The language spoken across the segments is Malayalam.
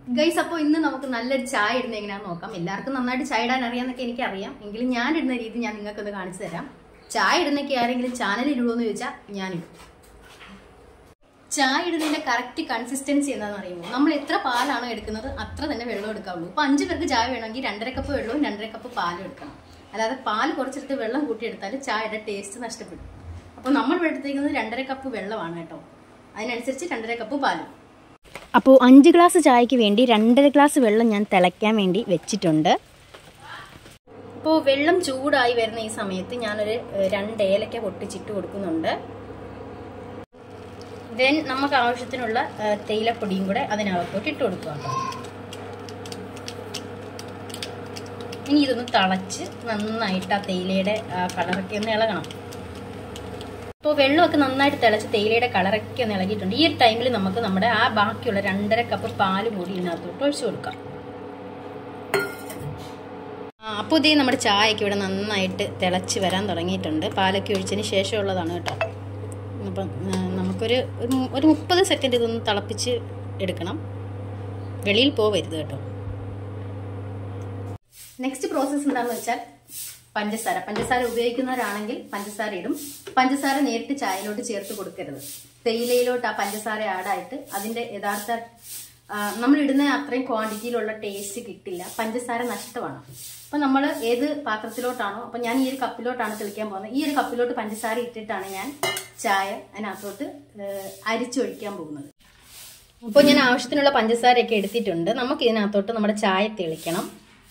ഗൈസ് അപ്പോൾ ഇന്ന് നമുക്ക് നല്ലൊരു ചായ ഇടുന്ന എങ്ങനെയാണെന്ന് നോക്കാം എല്ലാവർക്കും നന്നായിട്ട് ചായ ഇടാൻ അറിയാമെന്നൊക്കെ എനിക്കറിയാം എങ്കിലും ഞാൻ ഇടുന്ന രീതി ഞാൻ നിങ്ങൾക്കൊന്ന് കാണിച്ചു തരാം ചായ ഇടുന്നൊക്കെ ആരെങ്കിലും ചാനൽ ഇടുമോന്ന് ചോദിച്ചാൽ ഞാനിടും ചായ ഇടുന്നതിന്റെ കറക്റ്റ് കൺസിസ്റ്റൻസി എന്താണെന്ന് അറിയുമോ നമ്മൾ എത്ര പാലാണോ എടുക്കുന്നത് അത്ര തന്നെ വെള്ളം എടുക്കാവുള്ളൂ ഇപ്പൊ അഞ്ച് പേർക്ക് ചായ വേണമെങ്കിൽ രണ്ടര കപ്പ് വെള്ളവും രണ്ടര കപ്പ് പാലും എടുക്കണം അല്ലാതെ പാൽ കുറച്ചെടുത്ത് വെള്ളം കൂട്ടിയെടുത്താൽ ചായയുടെ ടേസ്റ്റ് നഷ്ടപ്പെടും അപ്പോൾ നമ്മൾ എടുത്തേക്കുന്നത് രണ്ടര കപ്പ് വെള്ളമാണ് കേട്ടോ അതിനനുസരിച്ച് രണ്ടര കപ്പ് പാലും അപ്പോൾ അഞ്ച് ഗ്ലാസ് ചായക്ക് വേണ്ടി രണ്ടര ഗ്ലാസ് വെള്ളം ഞാൻ തിളയ്ക്കാൻ വേണ്ടി വെച്ചിട്ടുണ്ട് അപ്പോൾ വെള്ളം ചൂടായി വരുന്ന ഈ സമയത്ത് ഞാനൊരു ഏഹ്, രണ്ട് ഏലക്ക പൊട്ടിച്ചിട്ട് കൊടുക്കുന്നുണ്ട് ദെൻ നമുക്ക് ആവശ്യത്തിനുള്ള ഏഹ്, തേയിലപ്പൊടിയും കൂടെ അതിനകത്തോട്ട് ഇട്ട് കൊടുക്കുക കേട്ടോ ഇനി ഇതൊന്ന് തിളച്ച് നന്നായിട്ട് ആ തേയിലയുടെ ആ കളറൊക്കെ ഒന്ന് ഇളകണം അപ്പോൾ വെള്ളമൊക്കെ നന്നായിട്ട് തിളച്ച് തേയിലയുടെ കളറൊക്കെ ഒന്ന് ഇളകിയിട്ടുണ്ട് ഈ ഒരു ടൈമിൽ നമുക്ക് നമ്മുടെ ആ ബാക്കിയുള്ള രണ്ടര കപ്പ് പാല് കൂടി ഇതിനകത്തോട്ട് ഒഴിച്ചു കൊടുക്കാം ആ, അപ്പോൾ ഇതേ നമ്മുടെ ചായയൊക്കെ ഇവിടെ നന്നായിട്ട് തിളച്ച് വരാൻ തുടങ്ങിയിട്ടുണ്ട് പാലൊക്കെ ഒഴിച്ചതിന് ശേഷമുള്ളതാണ് കേട്ടോ അപ്പം ആ, നമുക്കൊരു ഒരു മു- ഒരു മുപ്പത് സെക്കൻഡ് ഇതൊന്ന് തിളപ്പിച്ച് എടുക്കണം വെളിയിൽ പോവരുത് കേട്ടോ നെക്സ്റ്റ് പ്രോസസ്സ് എന്താണെന്ന് വെച്ചാൽ പഞ്ചസാര പഞ്ചസാര ഉപയോഗിക്കുന്നവരാണെങ്കിൽ പഞ്ചസാര ഇടും പഞ്ചസാര നേരിട്ട് ചായയിലോട്ട് ചേർത്ത് കൊടുക്കരുത് തേയിലയിലോട്ട് ആ പഞ്ചസാര ആഡായിട്ട് അതിന്റെ യഥാർത്ഥ ആ, നമ്മൾ ഇടുന്ന അത്രയും ക്വാണ്ടിറ്റിയിലുള്ള ടേസ്റ്റ് കിട്ടില്ല പഞ്ചസാര നഷ്ടമാണ് അപ്പൊ നമ്മൾ ഏത് പാത്രത്തിലോട്ടാണോ അപ്പൊ ഞാൻ ഈ ഒരു കപ്പിലോട്ടാണ് തെളിക്കാൻ പോകുന്നത് ഈ ഒരു കപ്പിലോട്ട് പഞ്ചസാര ഇട്ടിട്ടാണ് ഞാൻ ചായ അതിനകത്തോട്ട് ഏഹ്, അരിച്ചൊഴിക്കാൻ പോകുന്നത് അപ്പോൾ ഞാൻ ആവശ്യത്തിനുള്ള പഞ്ചസാരയൊക്കെ എടുത്തിട്ടുണ്ട് നമുക്ക് ഇതിനകത്തോട്ട് നമ്മുടെ ചായ തെളിക്കണം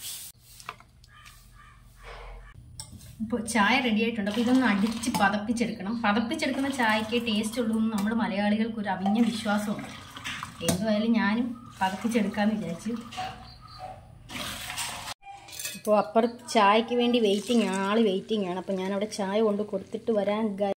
ഇപ്പോൾ ചായ റെഡി ആയിട്ടുണ്ട് അപ്പോൾ ഇതൊന്ന് അടിച്ച് പതപ്പിച്ചെടുക്കണം പതപ്പിച്ചെടുക്കുന്ന ചായക്ക് ടേസ്റ്റ് ഉള്ളൂ എന്ന് നമ്മൾ മലയാളികൾക്ക് ഒരു അവിഞ്ഞ വിശ്വാസമുണ്ട് എന്തുമായാലും ഞാനും പതപ്പിച്ചെടുക്കാമെന്ന് വിചാരിച്ചു ഇപ്പോൾ അപ്പുറത്ത് ചായക്ക് വേണ്ടി വെയിറ്റിംഗ് ആണ് ആൾ വെയിറ്റിംഗ് ആണ് അപ്പോൾ ഞാൻ അവിടെ ചായ കൊണ്ട് കൊടുത്തിട്ട് വരാൻ